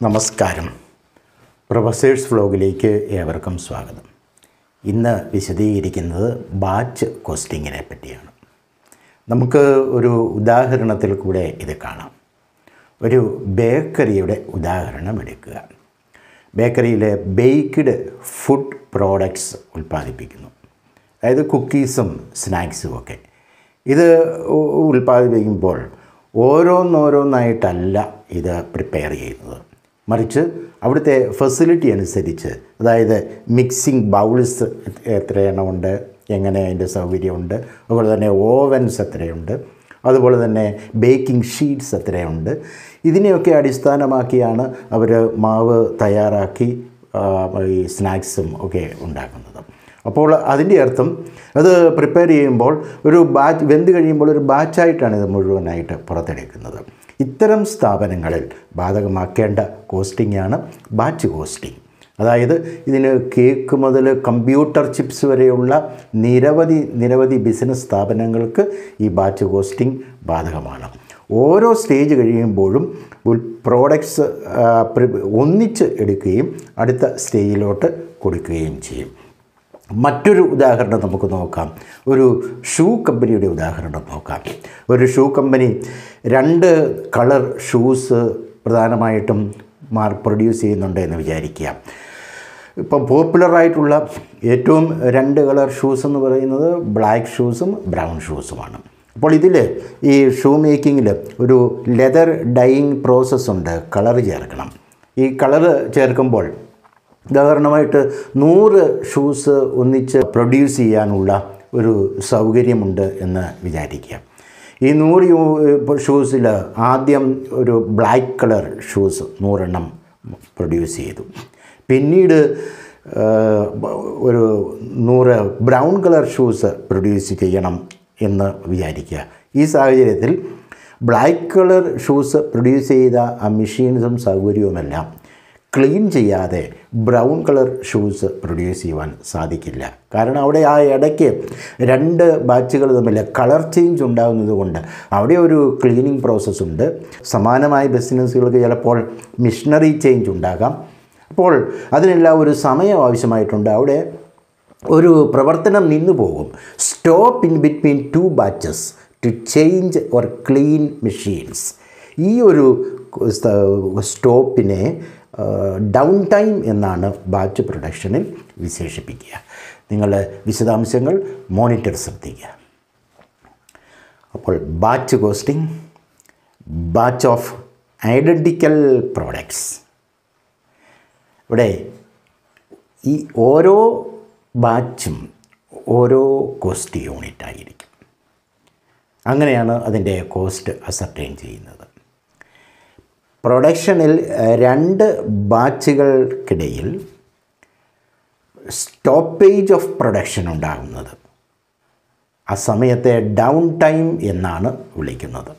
നമസ്കാരം പ്രൊഫസേഴ്സ് വ്ലോഗിലേക്ക് ഏവർക്കും സ്വാഗതം ഇന്ന് വിശദീകരിക്കുന്നത് ബാച്ച് കോസ്റ്റിങ്ങിനെ പറ്റിയാണ് നമുക്ക് ഒരു ഉദാഹരണത്തിൽ കൂടെ ഇത് കാണാം ഒരു ബേക്കറിയുടെ ഉദാഹരണം എടുക്കുക ബേക്കറിയിലെ ബേക്ക്ഡ് ഫുഡ് പ്രോഡക്ട്സ് ഉൽപ്പാദിപ്പിക്കുന്നു അതായത് കുക്കീസും സ്നാക്സും ഒക്കെ ഇത് ഉ- ഉൽപ്പാദിപ്പിക്കുമ്പോൾ ഓരോന്നോരോന്നായിട്ടല്ല ഇത് പ്രിപ്പയർ ചെയ്യുന്നത് മറിച്ച് അവിടുത്തെ ഫെസിലിറ്റി അനുസരിച്ച് അതായത് മിക്സിംഗ് ബൗൾസ് എത്രയെണ്ണമുണ്ട് എങ്ങനെ അതിൻ്റെ സൗകര്യമുണ്ട് അതുപോലെ തന്നെ ഓവൻസ് എത്രയുണ്ട് അതുപോലെ തന്നെ ബേക്കിംഗ് ഷീറ്റ്സ് എത്രയുണ്ട് ഇതിനെയൊക്കെ അടിസ്ഥാനമാക്കിയാണ് അവർ മാവ് തയ്യാറാക്കി ആ, ഈ സ്നാക്സും ഒക്കെ ഉണ്ടാക്കുന്നത് അപ്പോൾ അതിൻ്റെ അർത്ഥം അത് പ്രിപ്പയർ ചെയ്യുമ്പോൾ ഒരു ബാച്ച് വെന്ത് കഴിയുമ്പോൾ ഒരു ബാച്ചായിട്ടാണ് ഇത് മുഴുവനായിട്ട് പുറത്തെടുക്കുന്നത് ഇത്തരം സ്ഥാപനങ്ങളിൽ ബാധകമാക്കേണ്ട കോസ്റ്റിംഗാണ് ബാച്ച് കോസ്റ്റിംഗ് അതായത് ഇതിന് കേക്ക് മുതൽ കമ്പ്യൂട്ടർ ചിപ്സ് വരെയുള്ള നിരവധി നിരവധി ബിസിനസ് സ്ഥാപനങ്ങൾക്ക് ഈ ബാച്ച് കോസ്റ്റിംഗ് ബാധകമാണ് ഓരോ സ്റ്റേജ് കഴിയുമ്പോഴും പ്രോഡക്ട്സ് ഒന്നിച്ച് എടുക്കുകയും അടുത്ത സ്റ്റേജിലോട്ട് കൊടുക്കുകയും ചെയ്യും മറ്റൊരു ഉദാഹരണം നമുക്ക് നോക്കാം ഒരു ഷൂ കമ്പനിയുടെ ഉദാഹരണം നോക്കാം ഒരു ഷൂ കമ്പനി രണ്ട് കളർ ഷൂസ് പ്രധാനമായിട്ടും മാർ പ്രൊഡ്യൂസ് ചെയ്യുന്നുണ്ട് എന്ന് വിചാരിക്കുക ഇപ്പം പോപ്പുലറായിട്ടുള്ള ഏറ്റവും രണ്ട് കളർ ഷൂസ് എന്ന് പറയുന്നത് ബ്ലാക്ക് ഷൂസും ബ്രൗൺ ഷൂസുമാണ് അപ്പോൾ ഇതിൽ ഈ ഷൂ മേക്കിങ്ങിൽ ഒരു ലെതർ ഡൈയിങ് പ്രോസസ്സ് ഉണ്ട് കളർ ചേർക്കണം ഈ കളർ ചേർക്കുമ്പോൾ ഉദാഹരണമായിട്ട് നൂറ് ഷൂസ് ഒന്നിച്ച് പ്രൊഡ്യൂസ് ചെയ്യാനുള്ള ഒരു സൗകര്യമുണ്ട് എന്ന് വിചാരിക്കുക ഈ നൂറ് യൂ- ഷൂസിൽ ആദ്യം ഒരു ബ്ലാക്ക് കളർ ഷൂസ് നൂറെണ്ണം പ്രൊഡ്യൂസ് ചെയ്തു പിന്നീട് ആ, ഒരു നൂറ് ബ്രൗൺ കളർ ഷൂസ് പ്രൊഡ്യൂസ് ചെയ്യണം എന്ന് വിചാരിക്കുക ഈ സാഹചര്യത്തിൽ ബ്ലാക്ക് കളർ ഷൂസ് പ്രൊഡ്യൂസ് ചെയ്ത ആ മെഷീൻസും സൗകര്യവുമെല്ലാം ക്ലീൻ ചെയ്യാതെ ബ്രൗൺ കളർ ഷൂസ് പ്രൊഡ്യൂസ് ചെയ്യുവാൻ സാധിക്കില്ല കാരണം അവിടെ ആ ഇടയ്ക്ക് രണ്ട് ബാച്ചുകൾ തമ്മിൽ കളർ ചേഞ്ച് ഉണ്ടാകുന്നത് കൊണ്ട് അവിടെ ഒരു ക്ലീനിങ് പ്രോസസ്സ് ഉണ്ട് സമാനമായ ബിസിനസ്സുകൾക്ക് ചിലപ്പോൾ മിഷനറി ചേഞ്ച് ഉണ്ടാകാം അപ്പോൾ അതിനെല്ലാം ഒരു സമയം ആവശ്യമായിട്ടുണ്ട് അവിടെ ഒരു പ്രവർത്തനം നിന്നു പോകും stop in between two batches to change or clean machines ഈ ഒരു സ്റ്റോപ്പിനെ ഡൗൺ ടൈം എന്നാണ് ബാച്ച് പ്രൊഡക്ഷനിൽ വിശേഷിപ്പിക്കുക നിങ്ങൾ വിശദാംശങ്ങൾ മോണിറ്റർ ശ്രദ്ധിക്കുക അപ്പോൾ batch costing batch of identical products ഇവിടെ ഈ ഓരോ ബാച്ചും ഓരോ കോസ്റ്റ് യൂണിറ്റ് ആയിരിക്കും അങ്ങനെയാണ് അതിൻ്റെ കോസ്റ്റ് അസർട്ടൈൻ ചെയ്യുന്നത് പ്രൊഡക്ഷനിൽ ഏഹ്, രണ്ട് ബാച്ചുകൾക്കിടയിൽ സ്റ്റോപ്പേജ് ഓഫ് പ്രൊഡക്ഷൻ ഉണ്ടാകുന്നത് ആ സമയത്തെ ഡൗൺ ടൈം എന്നാണ് വിളിക്കുന്നത്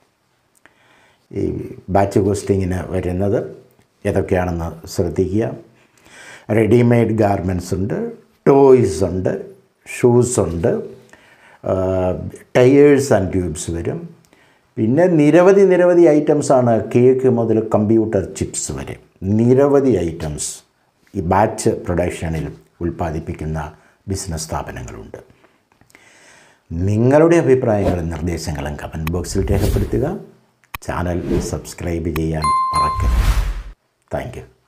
ഈ ബാച്ച് കോസ്റ്റിങ്ങിന് വരുന്നത് ഏതൊക്കെയാണെന്ന് ശ്രദ്ധിക്കുക റെഡിമെയ്ഡ് ഗാർമെൻറ്റ്സ് ഉണ്ട് ടോയ്സ് ഉണ്ട് ഷൂസ് ഉണ്ട് ടയേഴ്സ് ആൻഡ് ട്യൂബ്സ് വരും പിന്നെ നിരവധി നിരവധി ഐറ്റംസാണ് കേക്ക് മുതൽ കമ്പ്യൂട്ടർ ചിപ്സ് വരെ നിരവധി ഐറ്റംസ് ഈ ബാച്ച് പ്രൊഡക്ഷനിൽ ഉൽപ്പാദിപ്പിക്കുന്ന ബിസിനസ് സ്ഥാപനങ്ങളുണ്ട് നിങ്ങളുടെ അഭിപ്രായങ്ങളും നിർദ്ദേശങ്ങളും കമൻറ്റ് ബോക്സിൽ രേഖപ്പെടുത്തുക ചാനൽ സബ്സ്ക്രൈബ് ചെയ്യാൻ മറക്കരുത് താങ്ക് യു